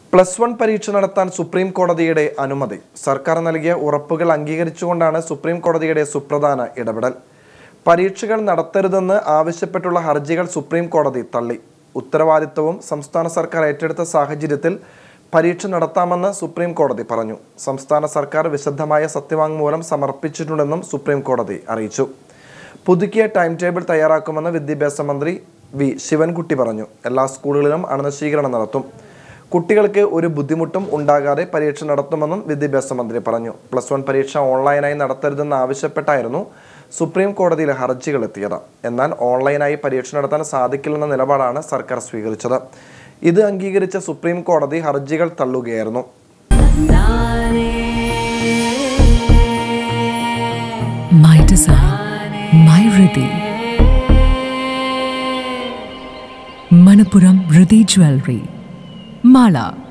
Plus one പരീക്ഷ നടത്താൻ supreme കോടതിയുടെ അനുമതി സർക്കാർ നൽകിയ ഉറപ്പുകൾ അംഗീകരിച്ചുകൊണ്ടാണ് സുപ്രീം കോടതിയുടെ സുപ്രധാന ഇടപെടൽ പരീക്ഷകൾ നടത്തരുതെന്ന് ആവശ്യപ്പെട്ടുള്ള ഹർജികൾ സുപ്രീം കോടതി തള്ളി ഉത്തരവാദിത്വവും സംസ്ഥാന സർക്കാർ ഏറ്റെടുത്ത സാഹചര്യത്തിൽ പരീക്ഷ നടത്താമെന്ന് സുപ്രീം കോടതി പറഞ്ഞു സംസ്ഥാന സർക്കാർ വിശദമായ സത്യവാങ്മൂലം സമർപ്പിച്ചിട്ടുണ്ടെന്നും സുപ്രീം കോടതി അറിയിച്ചു പുതുക്കിയ ടൈം ടേബിൾ തയ്യാറാക്കുമെന്ന് വിദ്യാഭ്യാസ മന്ത്രി വി ശിവൻകുട്ടി പറഞ്ഞു എല്ലാ സ്കൂളുകളിലും അണുനശീകരണം നടത്തും കുട്ടികൾക്ക് ഒരു ബുദ്ധിമുട്ടും ഉണ്ടാകാതെ പരീക്ഷ നടത്തുമെന്നും വിദ്യാഭ്യാസ മന്ത്രി പറഞ്ഞു പ്ലസ് വൺ പരീക്ഷ ഓൺലൈനായി നടത്തരുതെന്ന് ആവശ്യപ്പെട്ടായിരുന്നു സുപ്രീം കോടതിയിൽ ഹർജികൾ എത്തിയത് എന്നാൽ ഓൺലൈനായി പരീക്ഷ നടത്താൻ സാധിക്കില്ലെന്ന നിലപാടാണ് സർക്കാർ സ്വീകരിച്ചത് ഇത് അംഗീകരിച്ച സുപ്രീം കോടതി ഹർജികൾ തള്ളുകയായിരുന്നു My design, my Riddhi. Manapuram Riddhi Jewelry. Mala.